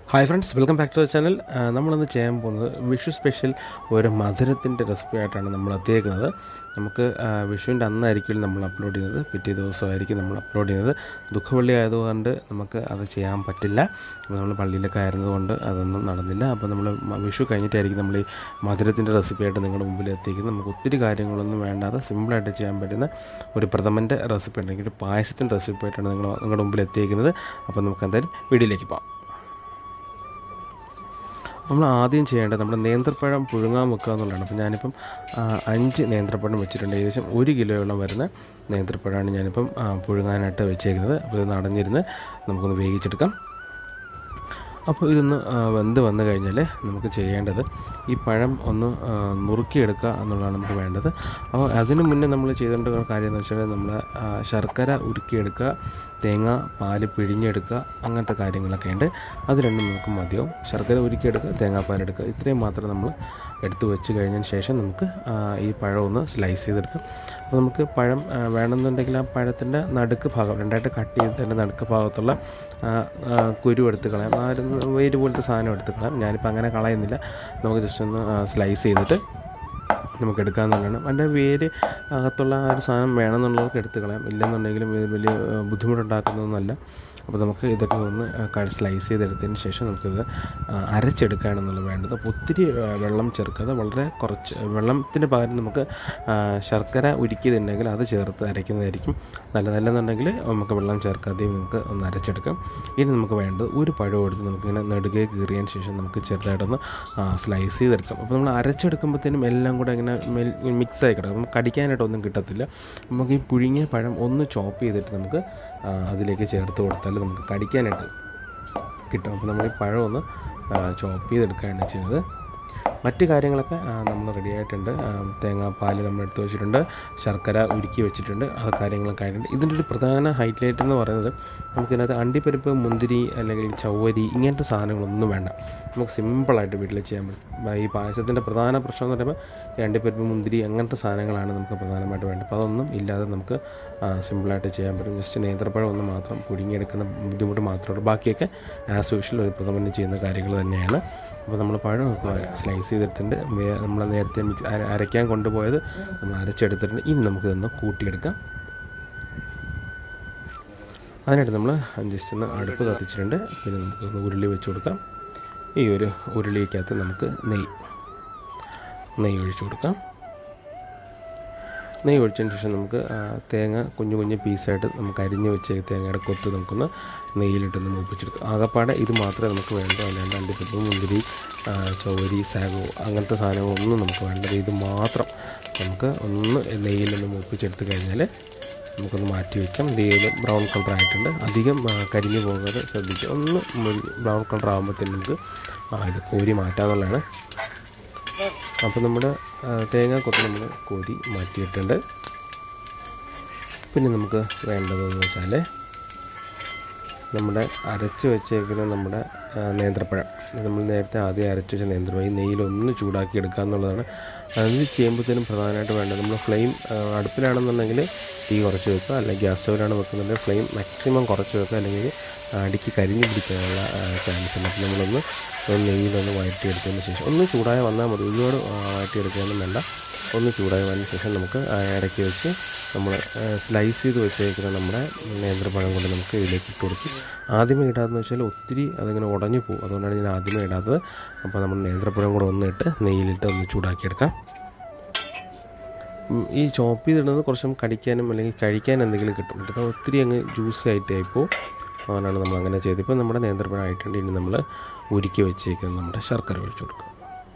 hi friends welcome back to the channel നമ്മളിന്ന് ചെയ്യാൻ പോകുന്നത് വിഷു സ്പെഷ്യൽ ഒരു മധുരത്തിൻ്റെ റെസിപ്പി ആയിട്ടാണ് നമ്മൾ എത്തിയേക്കുന്നത് നമുക്ക് ആ, വിഷുവിൻ്റെ അന്നായിരിക്കും നമ്മൾ അപ്ലോഡ് ചെയ്യുന്നത് പിറ്റേ ദിവസമായിരിക്കും നമ്മൾ അപ്ലോഡ് ചെയ്യുന്നത് ദുഃഖവെള്ളി ആയതുകൊണ്ട് നമുക്ക് അത് ചെയ്യാൻ പറ്റില്ല അപ്പോൾ നമ്മൾ പള്ളിയിലൊക്കെ ആയിരുന്നതുകൊണ്ട് അതൊന്നും നടന്നില്ല അപ്പോൾ നമ്മൾ മ- വിഷു കഴിഞ്ഞിട്ടായിരിക്കും നമ്മൾ ഈ മധുരത്തിൻ്റെ റെസിപ്പി ആയിട്ട് നിങ്ങളുടെ മുമ്പിൽ എത്തിക്കുന്നത് നമുക്ക് ഒത്തിരി കാര്യങ്ങളൊന്നും വേണ്ടാതെ സിമ്പിളായിട്ട് ചെയ്യാൻ പറ്റുന്ന ഒരു പ്രഥമൻ്റെ റെസിപ്പി ഉണ്ടെങ്കിൽ ഒരു പായസത്തിൻ്റെ റെസിപ്പി ആയിട്ടാണ് നിങ്ങൾ നിങ്ങളുടെ മുമ്പിൽ എത്തിയേക്കുന്നത് അപ്പോൾ നമുക്ക് എന്തായാലും വീഡിയോയിലേക്ക് പോകാം നമ്മൾ ആദ്യം ചെയ്യേണ്ടത് നമ്മുടെ നേന്ത്രപ്പഴം പുഴുങ്ങാൻ വെക്കുക എന്നുള്ളതാണ് അപ്പോൾ ഞാനിപ്പം ആ, അഞ്ച് നേന്ത്രപ്പഴം വെച്ചിട്ടുണ്ട് ഏകദേശം ഒരു കിലോയോളം വരുന്ന നേന്ത്രപ്പഴമാണ് ഞാനിപ്പം ആ, പുഴുങ്ങാനായിട്ട് വെച്ചേക്കുന്നത് അപ്പോൾ ഇത് നടഞ്ഞിരുന്ന് നമുക്കൊന്ന് വേവിച്ചെടുക്കാം അപ്പോൾ ഇതൊന്ന് ആ, വെന്ത് വന്നു കഴിഞ്ഞാൽ നമുക്ക് ചെയ്യേണ്ടത് ഈ പഴം ഒന്ന് ആ, നുറുക്കിയെടുക്കുക എന്നുള്ളതാണ് നമുക്ക് വേണ്ടത് അപ്പോൾ അതിന് മുന്നേ നമ്മൾ ചെയ്തേണ്ട കാര്യം എന്ന് വെച്ചാൽ നമ്മൾ ആ, ശർക്കര ഉരുക്കിയെടുക്കുക തേങ്ങ പാല് പിഴിഞ്ഞെടുക്കുക അങ്ങനത്തെ കാര്യങ്ങളൊക്കെ ഉണ്ട് അത് രണ്ടും നമുക്ക് മതിയാവും ശർക്കര ഉരുക്കിയെടുക്കുക തേങ്ങാപ്പാലെടുക്കുക ഇത്രയും മാത്രം നമ്മൾ എടുത്ത് വെച്ച് കഴിഞ്ഞതിന് ശേഷം നമുക്ക് ആ, ഈ പഴം ഒന്ന് സ്ലൈസ് ചെയ്തെടുക്കാം അപ്പോൾ നമുക്ക് പഴം ആ, വേണമെന്നുണ്ടെങ്കിൽ ആ പഴത്തിൻ്റെ നടുക്ക് ഭാഗം രണ്ടായിട്ട് കട്ട് ചെയ്ത് അതിൻ്റെ നടുക്ക് ഭാഗത്തുള്ള ആ, ആ, കുരു എടുത്ത് കളയാം ആ ഒരു വേര് പോലത്തെ സാധനം എടുത്ത് കളയാം ഞാനിപ്പോൾ അങ്ങനെ കളയുന്നില്ല നമുക്ക് ജസ്റ്റ് ഒന്ന് സ്ലൈസ് ചെയ്തിട്ട് നമുക്ക് എടുക്കാമെന്നുള്ളതാണ് അതിൻ്റെ വേര് അകത്തുള്ള ആ ഒരു സാധനം വേണമെന്നുള്ളവർക്ക് എടുത്ത് കളയാം ഇല്ലെന്നുണ്ടെങ്കിലും ഇത് വലിയ ആ, ബുദ്ധിമുട്ടുണ്ടാക്കുന്നതൊന്നുമല്ല അപ്പോൾ നമുക്ക് ഇതൊക്കെ ഒന്ന് സ്ലൈസ് ചെയ്തെടുത്തതിന് ശേഷം നമുക്കിത് ആ, അരച്ചെടുക്കുകയാണെന്നുള്ളത് വേണ്ടത് അപ്പോൾ ഒത്തിരി ആ, വെള്ളം ചേർക്കാതെ വളരെ കുറച്ച് വെള്ളത്തിന് പകരം നമുക്ക് ആ, ശർക്കര ഉരുക്കിയതുണ്ടെങ്കിൽ അത് ചേർത്ത് അരയ്ക്കുന്നതായിരിക്കും നല്ലതല്ലെന്നുണ്ടെങ്കിൽ നമുക്ക് വെള്ളം ചേർക്കാതെയും നമുക്ക് ഒന്ന് അരച്ചെടുക്കാം ഇനി നമുക്ക് വേണ്ടത് ഒരു പഴം എടുത്ത് നമുക്കിങ്ങനെ നെടുകെ കീറിയതിന് ശേഷം നമുക്ക് ചെറുതായിട്ടൊന്ന് സ്ലൈസ് ചെയ്തെടുക്കാം അപ്പോൾ നമ്മൾ അരച്ചെടുക്കുമ്പോഴത്തേനും എല്ലാം കൂടെ ഇങ്ങനെ മിക്സ് ആയി കിടക്കും നമുക്ക് കടിക്കാനായിട്ടൊന്നും കിട്ടത്തില്ല നമുക്ക് ഈ പുഴുങ്ങിയ പഴം ഒന്ന് ചോപ്പ് ചെയ്തിട്ട് നമുക്ക് ആ, അതിലേക്ക് ചേർത്ത് കൊടുത്താൽ നമുക്ക് കടിക്കാനായിട്ട് കിട്ടും അപ്പോൾ നമ്മൾ ഈ പഴം ഒന്ന് ചോപ്പ് ചെയ്തെടുക്കുകയാണ് ചെയ്യുന്നത് മറ്റ് കാര്യങ്ങളൊക്കെ ആ, നമ്മൾ റെഡി ആയിട്ടുണ്ട് ആ, തേങ്ങാപ്പാൽ നമ്മൾ എടുത്ത് വെച്ചിട്ടുണ്ട് ശർക്കര ഉരുക്കി വെച്ചിട്ടുണ്ട് ആ കാര്യങ്ങളൊക്കെ ആയിട്ടുണ്ട് ഇതിൻ്റെ ഒരു പ്രധാന ഹൈലൈറ്റ് എന്ന് പറയുന്നത് നമുക്കിതിനകത്ത് അണ്ടിപ്പരിപ്പ് മുന്തിരി അല്ലെങ്കിൽ ചവ്വരി ഇങ്ങനത്തെ സാധനങ്ങളൊന്നും വേണ്ട നമുക്ക് സിമ്പിളായിട്ട് വീട്ടിൽ ചെയ്യാൻ പറ്റും ഈ പായസത്തിൻ്റെ പ്രധാന പ്രശ്നം എന്ന് പറയുമ്പോൾ ഈ അണ്ടിപ്പരിപ്പ് മുന്തിരി അങ്ങനത്തെ സാധനങ്ങളാണ് നമുക്ക് പ്രധാനമായിട്ട് വേണ്ടത് അപ്പോൾ അതൊന്നും ഇല്ലാതെ നമുക്ക് ആ, സിമ്പിളായിട്ട് ചെയ്യാൻ പറ്റും ജസ്റ്റ് നേന്ത്രപ്പഴം ഒന്ന് മാത്രം പുഴുങ്ങിയെടുക്കുന്ന ബുദ്ധിമുട്ട് മാത്രമേ ഉള്ളൂ ബാക്കിയൊക്കെ ആസ് യൂഷ്വൽ ഒരു പ്രഥമന് ചെയ്യുന്ന കാര്യങ്ങൾ തന്നെയാണ് അപ്പോൾ നമ്മൾ പഴം സ്ലൈസ് ചെയ്തിട്ടുണ്ട് വേ- നമ്മൾ നേരത്തെ മിക്സ് അര- അരയ്ക്കാൻ കൊണ്ടുപോയത് നമ്മൾ അരച്ചെടുത്തിട്ടുണ്ട് ഇനി നമുക്കിതൊന്ന് കൂട്ടിയെടുക്കാം അതിനായിട്ട് നമ്മൾ ജസ്റ്റ് ഒന്ന് അടുപ്പ് കത്തിച്ചിട്ടുണ്ട് പിന്നെ നമുക്കൊന്ന് ഉരുളി വെച്ച് കൊടുക്കാം ഈ ഒരു ഉരുളിക്കകത്ത് നമുക്ക് നെയ്യ് നെയ്യ് ഒഴിച്ചു കൊടുക്കാം നെയ്യ് ഒഴിച്ചതിന് ശേഷം നമുക്ക് ആ, തേങ്ങ കുഞ്ഞു കുഞ്ഞു പീസായിട്ട് നമുക്ക് അരിഞ്ഞ് വെച്ച തേങ്ങയുടെ കൊത്ത് നമുക്കൊന്ന് നെയ്യിലിട്ടൊന്ന് മൂപ്പിച്ചെടുക്കാം ആകപ്പാടെ ഇത് മാത്രമേ നമുക്ക് വേണ്ടൂ അല്ലാണ്ട് അണ്ടിപ്പരിപ്പ് മുന്തിരി ആ, ചൗരി സാഗോ അങ്ങനത്തെ സാധനങ്ങളൊന്നും നമുക്ക് വേണ്ടത് ഇത് മാത്രം നമുക്ക് ഒന്ന് നെയ്യിലൊന്ന് മൂപ്പിച്ചെടുത്ത് കഴിഞ്ഞാൽ നമുക്കൊന്ന് മാറ്റി വയ്ക്കാം ഇത് ബ്രൗൺ കളർ ആയിട്ടുണ്ട് അധികം ആ, കരിഞ്ഞു പോകാതെ ശ്രദ്ധിക്കുക ഒന്ന് ബ്രൗൺ കളർ ആകുമ്പോഴത്തേനും നമുക്ക് ആ, ഇത് കോരി മാറ്റാമെന്നുള്ളതാണ് അപ്പോൾ നമ്മുടെ ആ, തേങ്ങാക്കൊത്ത് നമ്മൾ കോരി മാറ്റിയിട്ടുണ്ട് പിന്നെ നമുക്ക് വേണ്ടതെന്ന് വെച്ചാൽ നമ്മുടെ അരച്ച് വെച്ചേക്കുന്ന നമ്മുടെ ആ, നേന്ത്രപ്പഴം ഇത് നമ്മൾ നേരത്തെ ആദ്യം അരച്ച് വെച്ച നേന്ത്രപ്പഴം ഈ നെയ്യിലൊന്ന് ചൂടാക്കി എടുക്കുക എന്നുള്ളതാണ് അത് ചെയ്യുമ്പോഴത്തേനും പ്രധാനമായിട്ട് വേണ്ടത് നമ്മൾ ഫ്ലെയിം അടുപ്പിലാണെന്നുണ്ടെങ്കിൽ തീ കുറച്ച് വെക്കുക അല്ലെങ്കിൽ ഗ്യാസ് സ്റ്റൗവിലാണ് വെക്കുന്നുണ്ടെങ്കിൽ ഫ്ലെയിം മാക്സിമം കുറച്ച് വെക്കുക അല്ലെങ്കിൽ അടിക്ക് കരിഞ്ഞ് പിടിക്കാനുള്ള ചാൻസ് ഉണ്ട് അപ്പോൾ നമ്മളൊന്ന് ഒന്ന് നെയ്യിലൊന്ന് വഴറ്റിയെടുത്തതിന് ശേഷം ഒന്ന് ചൂടായി വന്നാൽ മതി ഒരുപാട് ആ, വഴറ്റിയെടുക്കാനൊന്നും വേണ്ട ഒന്ന് ചൂടായി വന്നതിന് ശേഷം നമുക്ക് ആ, ഇടയ്ക്ക് വെച്ച് നമ്മൾ സ്ലൈസ് ചെയ്ത് വെച്ചേക്കുന്ന നമ്മുടെ നേന്ത്രപ്പഴം കൊണ്ട് നമുക്ക് ഇതിലേക്ക് ഇട്ട് കൊടുക്കും ആദ്യമേ ഇടാതെന്ന് വെച്ചാൽ ഒത്തിരി അതിങ്ങനെ ഉടഞ്ഞു പോകും അതുകൊണ്ടാണ് ഞാൻ ആദ്യമേ ഇടാത്തത് അപ്പോൾ നമ്മൾ നേന്ത്രപ്പഴം കൂടെ ഒന്ന് ഇട്ട് നെയ്യിലിട്ട് ഒന്ന് ചൂടാക്കിയെടുക്കാം ഉം, ഈ ചോപ്പ് ചെയ്തിടുന്നത് കുറച്ചും കടിക്കാനും അല്ലെങ്കിൽ കഴിക്കാൻ എന്തെങ്കിലും കിട്ടും ഇത് ഒത്തിരി അങ്ങ് ജ്യൂസ് ആയിട്ട് ആയിപ്പോൾ അതുകൊണ്ടാണ് നമ്മൾ അങ്ങനെ ചെയ്തത് ഇപ്പോൾ നമ്മുടെ നേന്ത്രപ്പഴം ആയിട്ടുണ്ട് ഇനി നമ്മൾ ഉരുക്കി വെച്ചേക്കുന്ന നമ്മുടെ ശർക്കര ഒഴിച്ചു കൊടുക്കുക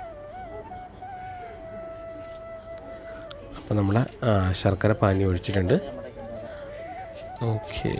അപ്പോൾ നമ്മൾ ശർക്കര പാനി ഒഴിച്ചിട്ടുണ്ട് ഓക്കെ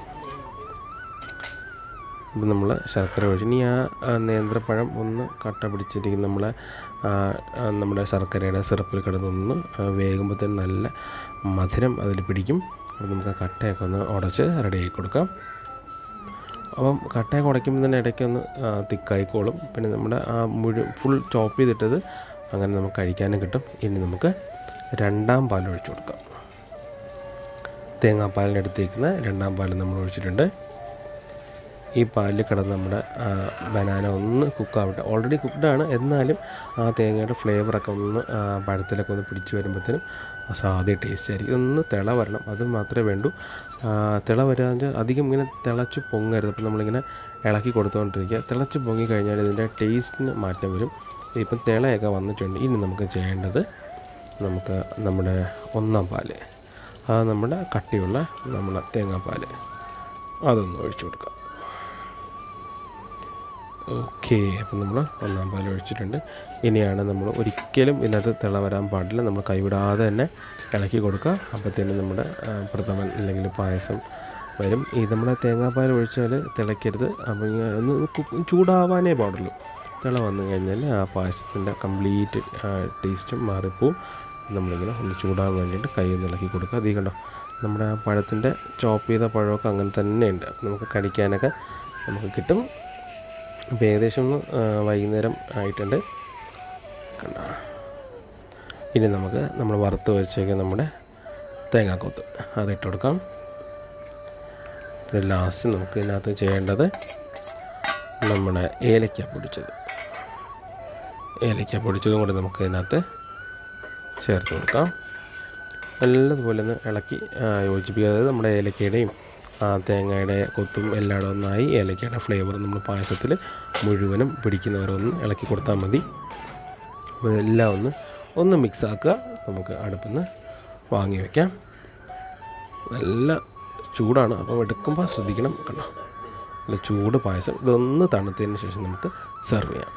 ഇപ്പം നമ്മൾ ശർക്കര ഒഴിച്ച് ഇനി ആ ആ നേന്ത്രപ്പഴം ഒന്ന് കട്ട പിടിച്ചിരിക്കും നമ്മളെ ആ, ആ, നമ്മുടെ ശർക്കരയുടെ സിറപ്പിൽ കിടന്നൊന്ന് വേകുമ്പോൾ തന്നെ നല്ല മധുരം അതിൽ പിടിക്കും അപ്പോൾ നമുക്ക് ആ കട്ടയൊക്കെ ഒന്ന് ഉടച്ച് റെഡിയാക്കി കൊടുക്കാം അപ്പം കട്ടയൊക്കെ ഉടയ്ക്കുമ്പോൾ തന്നെ ഇടയ്ക്കൊന്ന് തിക്കായിക്കോളും പിന്നെ നമ്മുടെ ആ മുഴു ഫുൾ ചോപ്പ് ചെയ്തിട്ടത് അങ്ങനെ നമുക്ക് കഴിക്കാനും കിട്ടും ഇനി നമുക്ക് രണ്ടാം പാൽ ഒഴിച്ചു കൊടുക്കാം തേങ്ങാപ്പാലിനെടുത്തേക്കുന്ന രണ്ടാം പാൽ നമ്മൾ ഒഴിച്ചിട്ടുണ്ട് ഈ പാലിൽ കിടന്ന് നമ്മുടെ ബനാന ഒന്ന് കുക്കാവട്ടെ ഓൾറെഡി കുക്ക്ഡാണ് എന്നാലും ആ തേങ്ങയുടെ ഫ്ലേവറൊക്കെ ഒന്ന് ആ, പഴത്തിലൊക്കെ ഒന്ന് പിടിച്ച് വരുമ്പോഴത്തേനും സാധ്യ ടേസ്റ്റ് ആയിരിക്കും ഒന്ന് തിള വരണം അത് മാത്രമേ വേണ്ടൂ ആ, തിള വരാതെ അധികം ഇങ്ങനെ തിളച്ച് പൊങ്ങരുത് അപ്പോൾ നമ്മളിങ്ങനെ ഇളക്കി കൊടുത്തുകൊണ്ടിരിക്കുക തിളച്ച് പൊങ്ങി കഴിഞ്ഞാൽ ഇതിൻ്റെ ടേസ്റ്റിന് മാറ്റം വരും ഇപ്പം തിളയൊക്കെ വന്നിട്ടുണ്ട് ഇനി നമുക്ക് ചെയ്യേണ്ടത് നമുക്ക് നമ്മുടെ ഒന്നാം പാല് അത് നമ്മുടെ കട്ടിയുള്ള നമ്മുടെ തേങ്ങാപ്പാൽ അതൊന്ന് ഒഴിച്ചു കൊടുക്കാം ഓക്കെ അപ്പം നമ്മൾ ഒന്നാം പാൽ ഒഴിച്ചിട്ടുണ്ട് ഇനിയാണ് നമ്മൾ ഒരിക്കലും ഇതിനകത്ത് തിള വരാൻ പാടില്ല നമ്മൾ കൈവിടാതെ തന്നെ ഇളക്കി കൊടുക്കുക അപ്പോഴത്തേനും നമ്മുടെ ആ, പ്രഥമൻ അല്ലെങ്കിൽ പായസം വരും ഈ നമ്മുടെ തേങ്ങാപ്പാൽ ഒഴിച്ചാൽ തിളയ്ക്കരുത് അപ്പം ഇങ്ങനെ ഒന്ന് കു- ചൂടാവാനേ പാടുള്ളൂ തിള വന്നു കഴിഞ്ഞാൽ ആ പായസത്തിൻ്റെ കംപ്ലീറ്റ് ടേസ്റ്റും മാറിപ്പോവും നമ്മളിങ്ങനെ ഒന്ന് ചൂടാകാൻ വേണ്ടിയിട്ട് കൈ ഒന്ന് ഇളക്കി കൊടുക്കുക അതീ കണ്ടോ നമ്മുടെ ആ പഴത്തിൻ്റെ ചോപ്പ് ചെയ്ത പഴമൊക്കെ അങ്ങനെ തന്നെയുണ്ട് നമുക്ക് കടിക്കാനൊക്കെ നമുക്ക് കിട്ടും ഇപ്പോൾ ഏകദേശം ഒന്ന് ആ, വൈകുന്നേരം ആയിട്ടുണ്ട് കണ്ട ഇനി നമുക്ക് നമ്മൾ വറുത്ത് വെച്ചേക്ക് നമ്മുടെ തേങ്ങാക്കൊത്ത് അതിട്ട് കൊടുക്കാം പിന്നെ ലാസ്റ്റ് നമുക്ക് ഇതിനകത്ത് ചെയ്യേണ്ടത് നമ്മുടെ ഏലക്ക പൊടിച്ചത് ഏലക്ക പൊടിച്ചതും കൂടി നമുക്ക് ഇതിനകത്ത് ചേർത്ത് കൊടുക്കാം നല്ലതുപോലെ ഒന്ന് ഇളക്കി ആ, യോജിപ്പിക്കുക അതായത് നമ്മുടെ ഏലക്കയുടെയും ആ, തേങ്ങയുടെ കൊത്തും എല്ലായിടും ഒന്നായി ഏലക്കയുടെ ഫ്ലേവർ നമ്മൾ പായസത്തിൽ മുഴുവനും പിടിക്കുന്നവരൊന്ന് ഇളക്കി കൊടുത്താൽ മതി അപ്പോൾ ഇതെല്ലാം ഒന്ന് ഒന്ന് മിക്സ് ആക്കുക നമുക്ക് അടുപ്പിൽ നിന്ന് വാങ്ങി വയ്ക്കാം നല്ല ചൂടാണ് അപ്പം എടുക്കുമ്പോൾ ശ്രദ്ധിക്കണം കണ്ടോ നല്ല ചൂട് പായസം ഇതൊന്ന് തണുത്തതിന് ശേഷം നമുക്ക് സെർവ് ചെയ്യാം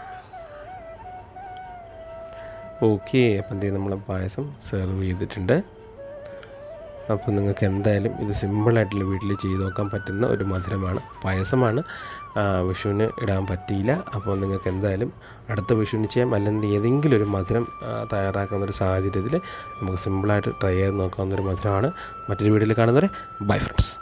ഓക്കെ അപ്പം എന്ത് ചെയ്യും നമ്മൾ പായസം സെർവ് ചെയ്തിട്ടുണ്ട് അപ്പോൾ നിങ്ങൾക്ക് എന്തായാലും ഇത് സിമ്പിളായിട്ടുള്ള വീട്ടിൽ ചെയ്ത് നോക്കാൻ പറ്റുന്ന ഒരു മധുരമാണ് പായസമാണ് ആ, വിഷുവിന് ഇടാൻ പറ്റിയില്ല അപ്പോൾ നിങ്ങൾക്ക് എന്തായാലും അടുത്ത വിഷുവിന് ചെയ്യാം അല്ലെങ്കിൽ ഏതെങ്കിലും ഒരു മധുരം ആ, തയ്യാറാക്കുന്ന ഒരു സാഹചര്യത്തിൽ നമുക്ക് സിമ്പിളായിട്ട് ട്രൈ ചെയ്ത് നോക്കാവുന്ന ഒരു മധുരമാണ് മറ്റൊരു വീഡിയോയിൽ കാണുന്നവരെ ബൈ ഫ്രണ്ട്സ്